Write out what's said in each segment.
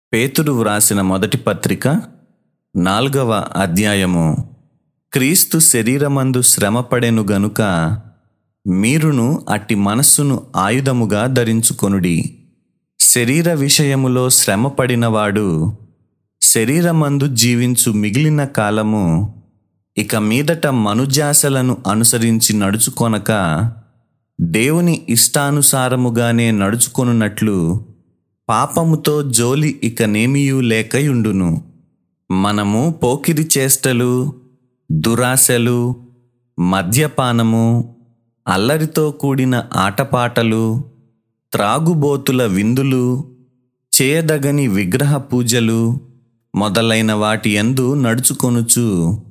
పేతురు వ్రాసిన మొదటి పత్రిక నాలుగవ అధ్యాయము క్రీస్తు శరీరమందు శ్రమపడెను గనుక మీరును అట్టి మనస్సును ఆయుధముగా ధరించుకొనుడి శరీర విషయములో శ్రమపడినవాడు శరీరమందు జీవించు మిగిలిన కాలము ఇక మీదట మనుజాసలను అనుసరించి నడుచుకొనక దేవుని ఇష్టానుసారముగానే నడుచుకొనున్నట్లు పాపముతో జోలి ఇక నేమియూ లేకయుండును మనము పోకిరి చేష్టలు దురాశలు మద్యపానము అల్లరితో కూడిన ఆటపాటలు త్రాగుబోతుల విందులు చేయదగని విగ్రహ పూజలు మొదలైన వాటి యందు నడుచుకొనుచు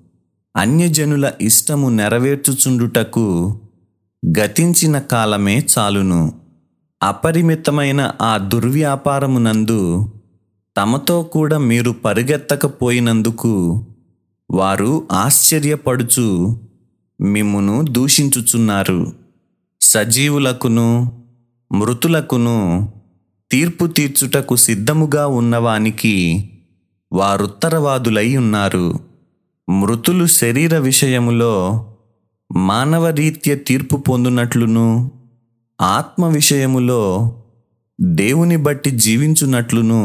అన్యజనుల ఇష్టము నెరవేర్చుచుండుటకు గతించిన కాలమే చాలును అపరిమితమైన ఆ దుర్వ్యాపారమునందు తమతో కూడా మీరు పరిగెత్తకపోయినందుకు వారు ఆశ్చర్యపడుచు మిమ్మును దూషించుచున్నారు సజీవులకును మృతులకును తీర్పు తీర్చుటకు సిద్ధముగా ఉన్నవానికి వారుత్తరవాదులై ఉన్నారు మృతులు శరీర విషయములో మానవరీత్య తీర్పు పొందునట్లును ఆత్మ విషయములో దేవుని బట్టి జీవించునట్లును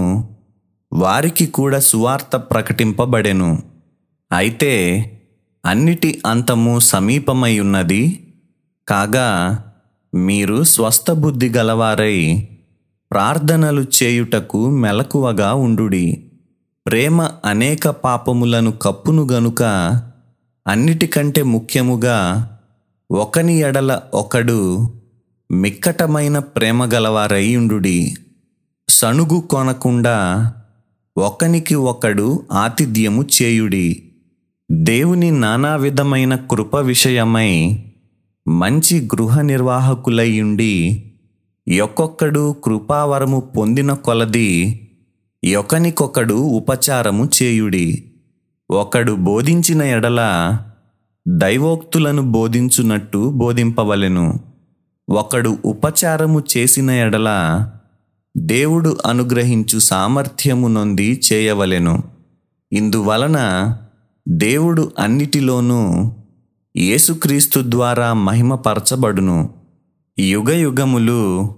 వారికి కూడా సువార్త ప్రకటింపబడెను అయితే అన్నిటి అంతము సమీపమై ఉన్నది కాగా మీరు స్వస్థ బుద్ధి గలవారై ప్రార్థనలు చేయుటకు మెలకువగా ఉండుడి ప్రేమ అనేక పాపములను కప్పును గనుక అన్నిటికంటే ముఖ్యముగా ఒకని ఎడల ఒకడు మిక్కటమైన ప్రేమ గలవారై ఉండుడి సణుగు కొనకుండా ఒకనికి ఒకడు ఆతిథ్యము చేయుడి దేవుని నానా విధమైన కృప విషయమై మంచి గృహ నిర్వాహకులై ఉండి ఒక్కొక్కడు కృపావరము పొందిన కొలది ఒకనికొకడు ఉపచారము చేయుడి ఒకడు బోధించిన ఎడల దైవోక్తులను బోధించునట్టు బోధింపవలెను ఒకడు ఉపచారము చేసిన ఎడల దేవుడు అనుగ్రహించు సామర్థ్యము నొంది చేయవలెను ఇందువలన దేవుడు అన్నిటిలోనూ యేసుక్రీస్తు ద్వారా మహిమపరచబడును యుగ యుగములు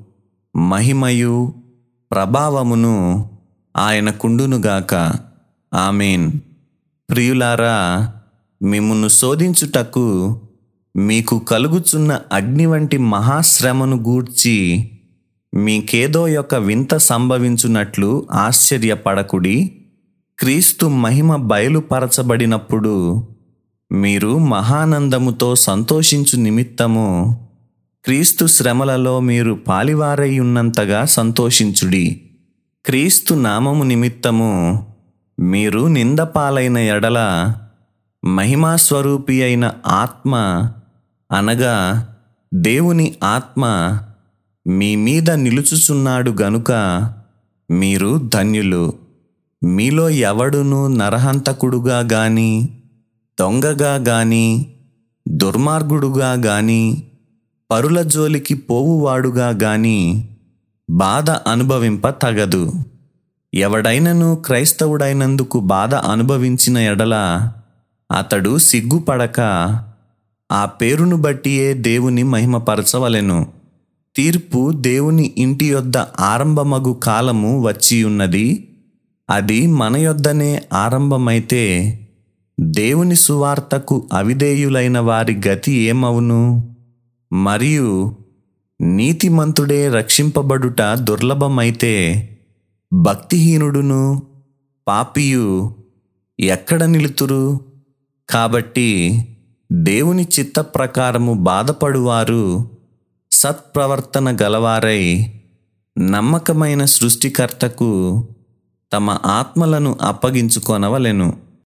మహిమయు ప్రభావమును ఆయన కుండునుగాక ఆమెన్ ప్రియులారా మిమ్మును శోధించుటకు మీకు కలుగుచున్న అగ్ని వంటి మహాశ్రమను గూర్చి మీకేదో యొక్క వింత సంభవించున్నట్లు ఆశ్చర్యపడకుడి క్రీస్తు మహిమ బయలుపరచబడినప్పుడు మీరు మహానందముతో సంతోషించు నిమిత్తము క్రీస్తు శ్రమలలో మీరు పాలివారై ఉన్నంతగా సంతోషించుడి క్రీస్తు నామము నిమిత్తము మీరు నిందపాలైన ఎడల మహిమాస్వరూపి అయిన ఆత్మ అనగా దేవుని ఆత్మ మీ మీద నిలుచుచున్నాడు గనుక మీరు ధన్యులు మీలో ఎవడును నరహంతకుడుగా గాని దొంగగా గాని దుర్మార్గుడుగా గాని పరుల జోలికి పోవువాడుగా గాని బాధ అనుభవింప తగదు ఎవడైనను క్రైస్తవుడైనందుకు బాధ అనుభవించిన ఎడల అతడు సిగ్గుపడక ఆ పేరును బట్టియే దేవుని మహిమపరచవలెను తీర్పు దేవుని ఇంటి యొద్ద ఆరంభమగు కాలము వచ్చి ఉన్నది అది మన యొద్దనే ఆరంభమైతే దేవుని సువార్తకు అవిధేయులైన వారి గతి ఏమవును మరియు నీతిమంతుడే రక్షింపబడుట దుర్లభమైతే భక్తిహీనుడును పాపియు ఎక్కడ నిలుతురు కాబట్టి దేవుని చిత్త ప్రకారము బాధపడువారు సత్ప్రవర్తన గలవారై నమ్మకమైన సృష్టికర్తకు తమ ఆత్మలను అప్పగించుకొనవలెను